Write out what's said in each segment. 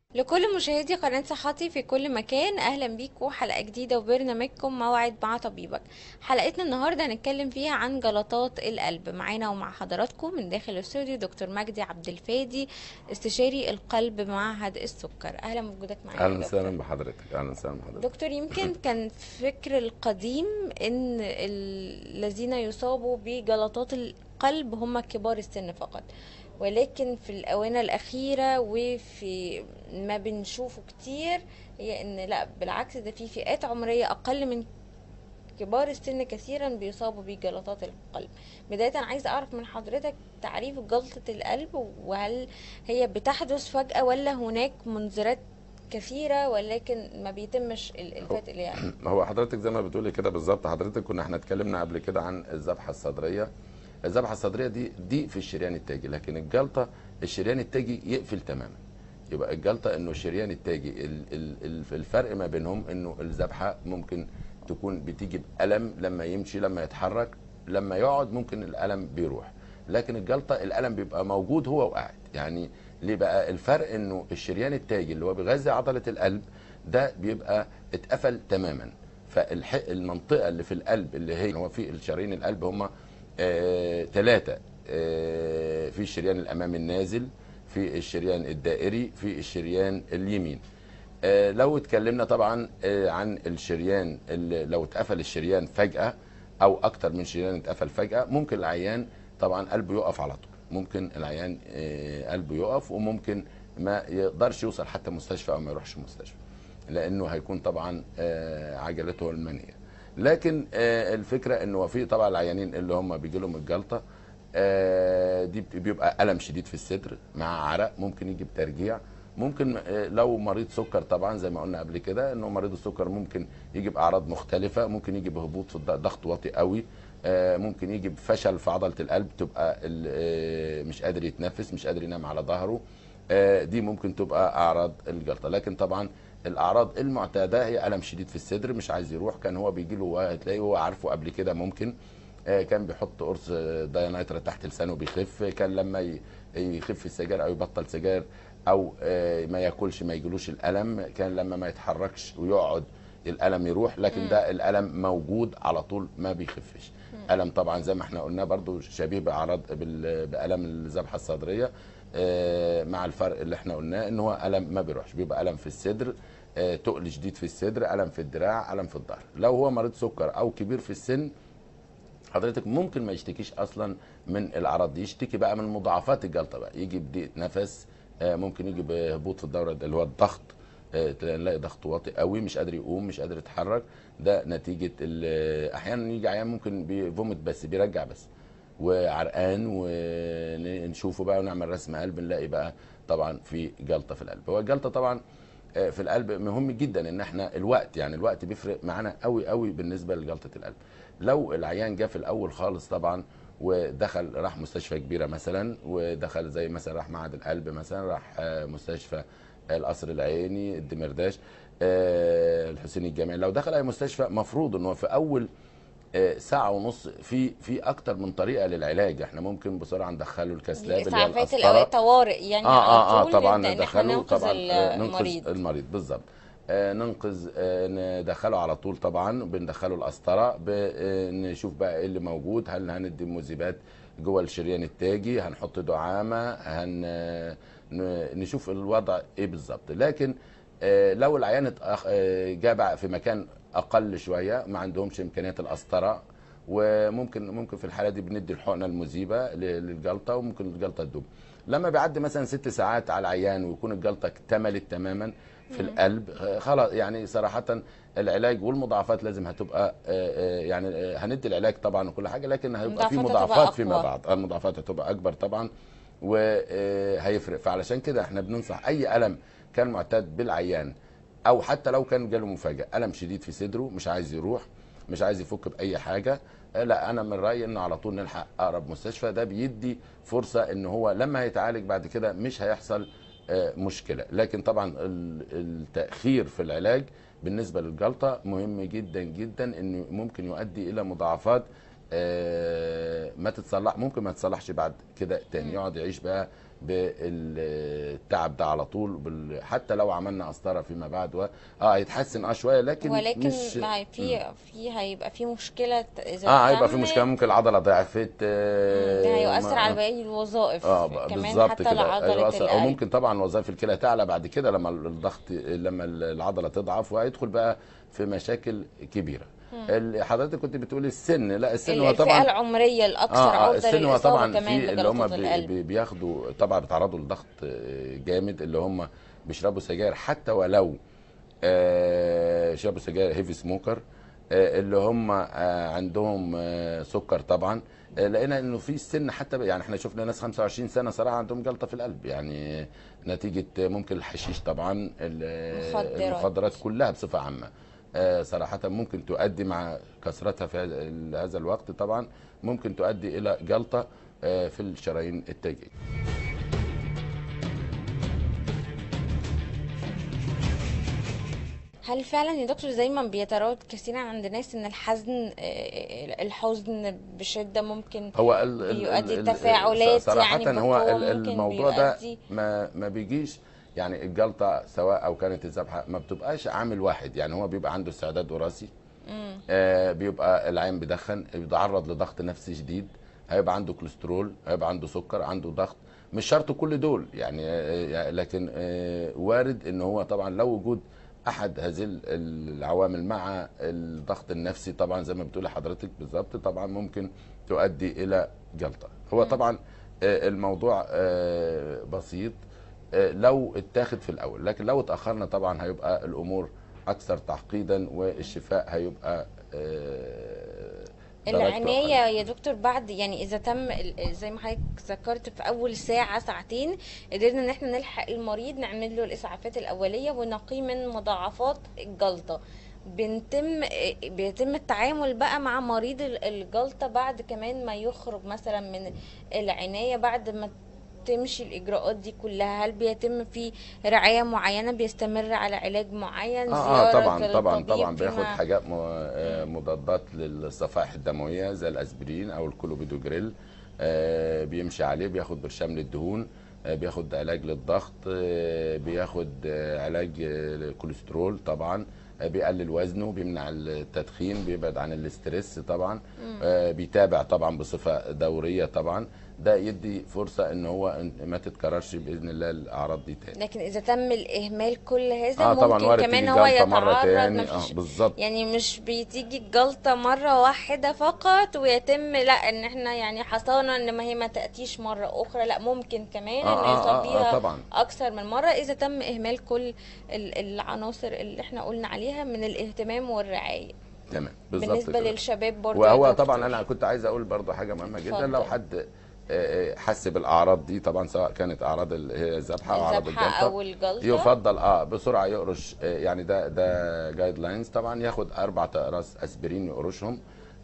لكل مشاهدي قناة صحتي في كل مكان أهلا بيكم حلقة جديدة وبرنامجكم موعد مع طبيبك حلقتنا النهاردة هنتكلم فيها عن جلطات القلب معانا ومع حضراتكم من داخل الاستوديو دكتور مجدي عبد الفادي استشاري القلب معهد السكر أهلا بوجودك معانا يا اهلا دكتور. وسهلا بحضرتك اهلا وسهلا بحضرتك دكتور يمكن كان فكر القديم ان الذين يصابوا بجلطات القلب هم كبار السن فقط ولكن في الآونة الأخيرة وفي ما بنشوفه كتير هي ان لا بالعكس ده في فئات عمرية أقل من كبار السن كثيرا بيصابوا بجلطات القلب بداية عايزة أعرف من حضرتك تعريف جلطة القلب وهل هي بتحدث فجأة ولا هناك منذرات كثيرة ولكن ما بيتمش ال- الفات اللي يعني هو حضرتك زي ما بتقولي كده بالظبط حضرتك كنا احنا اتكلمنا قبل كده عن الذبحه الصدريه الذبحه الصدريه دي دي في الشريان التاجي لكن الجلطه الشريان التاجي يقفل تماما يبقى الجلطه انه الشريان التاجي ال- ال- ال- الفرق ما بينهم انه الذبحه ممكن تكون بتيجي بألم لما يمشي لما يتحرك لما يقعد ممكن الألم بيروح لكن الجلطه الألم بيبقى موجود هو وقاعد يعني ليه بقى الفرق انه الشريان التاجي اللي هو بيغذي عضله القلب ده بيبقى اتقفل تماما فالمنطقه اللي في القلب اللي هي هو في الشرايين القلب هم ثلاثه آه في الشريان الامامي النازل في الشريان الدائري في الشريان اليمين آه لو اتكلمنا طبعا آه عن الشريان اللي لو اتقفل الشريان فجاه او اكتر من شريان اتقفل فجاه ممكن العيان طبعا قلبه يقف على طول ممكن العيان آه، قلبه يقف وممكن ما يقدرش يوصل حتى مستشفى او ما يروحش مستشفى لانه هيكون طبعا آه، عجلته المنيه لكن آه، الفكره انه في طبعا العيانين اللي هم بيجي لهم الجلطه آه، دي بيبقى الم شديد في الصدر مع عرق ممكن يجي بترجيع ممكن آه، لو مريض سكر طبعا زي ما قلنا قبل كده انه مريض السكر ممكن يجي باعراض مختلفه ممكن يجي بهبوط في الض- ضغط واطي قوي آه، ممكن يجي بفشل في عضله القلب تبقى ال- آه، مش قادر يتنفس مش قادر ينام على ظهره آه، دي ممكن تبقى اعراض الجلطه لكن طبعا الاعراض المعتاده هي الم شديد في الصدر مش عايز يروح كان هو بيجي له هتلاقيه هو عارفه قبل كده ممكن آه، كان بيحط قرص آه، داينايترا تحت لسانه بيخف كان لما ي- يخف السجاير او يبطل سجاير او آه، ما ياكلش ما يجيلوش الالم كان لما ما يتحركش ويقعد الالم يروح لكن ده الالم موجود على طول ما بيخفش الم طبعا زي ما احنا قلنا برضو شبيه باعراض بال- بالم الذبحه الصدريه آه، مع الفرق اللي احنا قلناه ان هو الم ما بيروحش بيبقى الم في الصدر آه، تقل شديد في الصدر الم في الدراع الم في الظهر لو هو مريض سكر او كبير في السن حضرتك ممكن ما يشتكيش اصلا من الاعراض دي يشتكي بقى من مضاعفات الجلطه بقى يجي بضيق نفس آه، ممكن يجي بهبوط في الدوره اللي هو الضغط آه، تلاقي- نلاقي ضغطه واطي قوي مش قادر يقوم مش قادر يتحرك ده نتيجه ال- احيانا يجي عيان ممكن بيفومت بس بيرجع بس وعرقان ونشوفه بقى ونعمل رسم قلب نلاقي بقى طبعا في جلطه في القلب هو الجلطه طبعا آه، في القلب مهم جدا ان احنا الوقت يعني الوقت بيفرق معانا قوي قوي بالنسبه لجلطه القلب لو العيان جه في الاول خالص طبعا ودخل راح مستشفى كبيره مثلا ودخل زي مثلا راح معهد القلب مثلا راح آه، مستشفى القصر العيني الدمرداش آه، الحسيني الجامعي لو دخل اي مستشفى مفروض ان هو في اول آه، ساعة ونص في في أكتر من طريقة للعلاج، احنا ممكن بسرعة ندخله الكسلاب اللي هي إسعافات القسطرة. الأوقات طوارئ يعني اه اه اه على طول طبعا نبدأ إن احنا ندخله ننقذ طبعا آه، ننقذ المريض المريض بالظبط آه، ننقذ آه، ندخله على طول طبعا بندخله القسطره ب- آه، نشوف بقى ايه اللي موجود هل هندي مذيبات جوه الشريان التاجي هنحط دعامه هن ن- نشوف الوضع ايه بالظبط لكن آه، لو العيان اتأخ- آه، جه بقى في مكان اقل شويه ما عندهمش امكانيات القسطره وممكن ممكن في الحاله دي بندي الحقنه المذيبه ل- للجلطه وممكن الجلطه تدوب لما بيعدي مثلا ست ساعات على العيان ويكون الجلطه اكتملت تماما في القلب آه، خلاص يعني صراحه العلاج والمضاعفات لازم هتبقى آه، آه، يعني آه، هندي العلاج طبعا وكل حاجه لكن هيبقى في المضاعفات هتبقى مضاعفات فيما أقوى. بعد آه، المضاعفات هتبقى اكبر طبعا وهيفرق فعلشان كده احنا بننصح اي الم كان معتاد بالعيان او حتى لو كان جاله مفاجاه الم شديد في صدره مش عايز يروح مش عايز يفك باي حاجه آه، لا انا من رايي انه على طول نلحق اقرب مستشفى ده بيدي فرصه ان هو لما هيتعالج بعد كده مش هيحصل آه، مشكله لكن طبعا ال- التاخير في العلاج بالنسبه للجلطه مهم جدا جدا انه ممكن يؤدي الى مضاعفات آه، ما تتصلح ممكن ما تتصلحش بعد كده تاني يقعد يعيش بقى بالتعب ده على طول بال... حتى لو عملنا قسطره فيما بعد و... اه هيتحسن اه شويه لكن ولكن مش مع في في هيبقى في مشكله اذا اه هيبقى في تم، مشكله ممكن العضله ضعفت آه ده هيؤثر ما- على باقي الوظائف اه بقى كمان بالظبط حتى كده لعضله أيوة، أصل- او القلب ممكن طبعا وظائف الكلى تعلى بعد كده لما الضغط لما العضله تضعف وهيدخل بقى في مشاكل كبيره ال- حضرتك كنت بتقولي السن لا السن هو الفئه طبعا العمريه الاكثر اه, آه عرضه السن هو للاصابه طبعا كمان في اللي هم بجلطه بي القلب بي- بياخدوا طبعا بيتعرضوا لضغط آه، جامد اللي هم بيشربوا سجاير حتى ولو آه، شربوا سجاير هيفي سموكر آه، اللي هم آه، عندهم آه، سكر طبعا آه، لقينا انه في السن حتى يعني احنا شفنا ناس 25 سنه صراحه عندهم جلطه في القلب يعني نتيجه ممكن الحشيش طبعا ال- مخدرات. المخدرات كلها بصفه عامه آه، صراحة ممكن تؤدي مع كثرتها في هذا- هذا الوقت طبعا ممكن تؤدي إلى جلطة آه، في الشرايين التاجية هل فعلا يا دكتور زي ما بيتراود كثيرا عند ناس ان الحزن آه، الحزن بشده ممكن هو ال ال بيؤدي ال- ال- تفاعلات صراحة يعني هو بقوة ال- ممكن الموضوع ده بيؤدي- ما ما بيجيش يعني الجلطة سواء أو كانت الذبحة ما بتبقاش عامل واحد يعني هو بيبقى عنده استعداد وراثي آه بيبقى العين بيدخن بيتعرض لضغط نفسي شديد هيبقى عنده كوليسترول هيبقى عنده سكر عنده ضغط مش شرط كل دول يعني آه، لكن آه، وارد ان هو طبعا لو وجود احد هذه ال- العوامل مع الضغط النفسي طبعا زي ما بتقولي حضرتك بالظبط طبعا ممكن تؤدي الى جلطه هو طبعا آه، الموضوع آه، بسيط آه، لو اتاخد في الاول لكن لو اتاخرنا طبعا هيبقى الامور اكثر تعقيدا والشفاء هيبقى آه، درجته العناية أقل. يا دكتور بعد يعني إذا تم ال- زي ما حضرتك ذكرت في أول ساعة ساعتين قدرنا إن احنا نلحق المريض نعمل له الإسعافات الأولية ونقي من مضاعفات الجلطة بنتم بيتم التعامل بقى مع مريض ال- الجلطة بعد كمان ما يخرج مثلا من العناية بعد ما تمشي الإجراءات دي كلها هل بيتم في رعاية معينة بيستمر على علاج معين اه, آه زيارة طبعا طبعا للطبيب طبعا بياخد فيما- حاجات م- آه، مضادات للصفائح الدمويه زي الاسبرين او الكلوبيدوجريل آه بيمشي عليه بياخد برشام للدهون آه بياخد علاج للضغط آه بياخد آه علاج آه، للكوليسترول طبعا آه بيقلل وزنه بيمنع التدخين بيبعد عن الاسترس طبعا آه بيتابع طبعا بصفه دوريه طبعا ده يدي فرصه ان هو ما تتكررش باذن الله الاعراض دي تاني لكن اذا تم الاهمال كل هذا اه طبعا ممكن وارد كمان تيجي هو جلطه مره يتعرض تاني مفيش اه بالظبط يعني مش بتيجي الجلطة مرة واحدة فقط ويتم لا ان احنا يعني حصلنا ان ما هي ما تأتيش مرة اخرى لا ممكن كمان آه، ان آه، يصاب آه، آه، بيها طبعا. اكثر من مرة اذا تم اهمال كل ال- العناصر اللي احنا قلنا عليها من الاهتمام والرعاية تمام بالظبط بالنسبة كده. للشباب برضه يا وهو دكتور. طبعا انا كنت عايز اقول برضو حاجه مهمه جدا اتفضل. لو حد آه، آه، حس بالاعراض دي طبعا سواء كانت اعراض ال- هي الذبحه او اعراض الذبحة الجلطه او الجلطة يفضل اه بسرعه يقرش آه، يعني ده ده جايد لاينز طبعا ياخد اربع اقراص اسبرين يقرشهم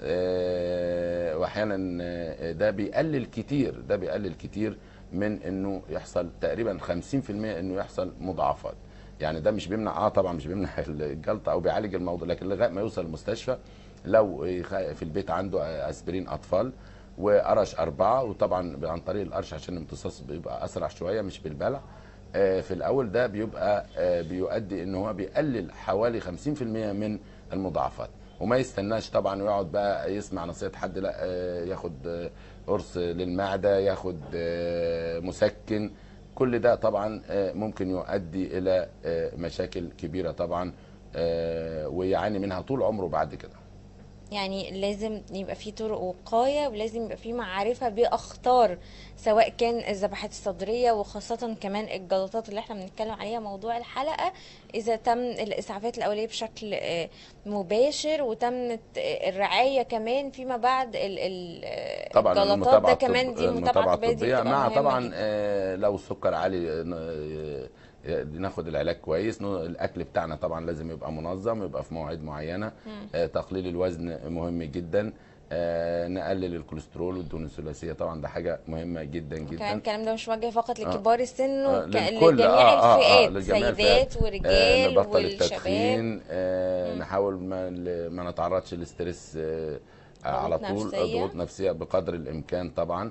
آه، واحيانا آه، ده بيقلل كتير ده بيقلل كتير من انه يحصل تقريبا 50% انه يحصل مضاعفات يعني ده مش بيمنع اه طبعا مش بيمنع الجلطه او بيعالج الموضوع لكن لغايه ما يوصل المستشفى لو يخ- في البيت عنده اسبرين اطفال وقرش اربعه وطبعا عن طريق القرش عشان الامتصاص بيبقى اسرع شويه مش بالبلع آه، في الاول ده بيبقى آه، بيؤدي ان هو بيقلل حوالي 50% من المضاعفات وما يستناش طبعا ويقعد بقى يسمع نصيحه حد لا آه، ياخد آه، قرص للمعده ياخد آه، مسكن كل ده طبعا آه، ممكن يؤدي الى آه، مشاكل كبيره طبعا آه، ويعاني منها طول عمره بعد كده يعني لازم يبقى في طرق وقاية ولازم يبقى في معرفة بأخطار سواء كان الذبحات الصدرية وخاصة كمان الجلطات اللي احنا بنتكلم عليها موضوع الحلقة إذا تم الإسعافات الأولية بشكل آه، مباشر وتمت آه، الرعاية كمان فيما بعد ال- ال- آه، طبعا الجلطات ده المتابعه كمان الطب- دي المتابعة الطبية دي الطبيه بتبقى مع مهمة طبعا جدا. آه، لو السكر عالي آه، آه، ناخد العلاج كويس نو- الاكل بتاعنا طبعا لازم يبقى منظم يبقى في مواعيد معينه آه، تقليل الوزن مهم جدا آه، نقلل الكوليسترول والدهون الثلاثيه طبعا ده حاجه مهمه جدا كمان جدا الكلام ده مش موجه فقط آه. لكبار السن آه، وك- للكل، لجميع آه، آه، آه، الفئات لجميع الفئات. سيدات آه، ورجال نبطل والشباب التدخين آه، نحاول ما ما نتعرضش للاسترس آه، على ضغوط طول نفسية. ضغوط نفسيه بقدر الامكان طبعا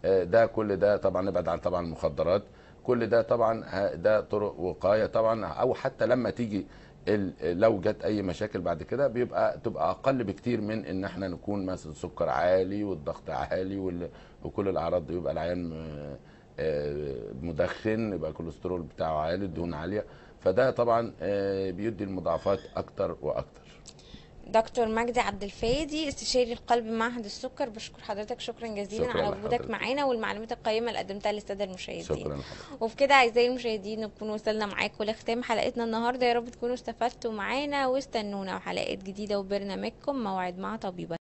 آه، ده كل ده طبعا نبعد عن طبعا المخدرات كل ده طبعا ه- ده طرق وقايه طبعا او حتى لما تيجي ال- لو جت اي مشاكل بعد كده بيبقى تبقى اقل بكتير من ان احنا نكون مثلا سكر عالي والضغط عالي وال- وكل الاعراض دي يبقى العيان آه، آه، مدخن يبقى الكوليسترول بتاعه عالي الدهون عاليه فده طبعا آه، بيدي المضاعفات اكتر واكتر دكتور مجدي عبد الفادي استشاري القلب معهد السكر بشكر حضرتك شكرا جزيلا شكراً على وجودك لحضرتك. معانا والمعلومات القيمه اللي قدمتها للساده المشاهدين شكرا لحضرتك وفي كده اعزائي المشاهدين نكون وصلنا معاكم لختام حلقتنا النهارده يا رب تكونوا استفدتوا معانا واستنونا وحلقات جديده وبرنامجكم موعد مع طبيبه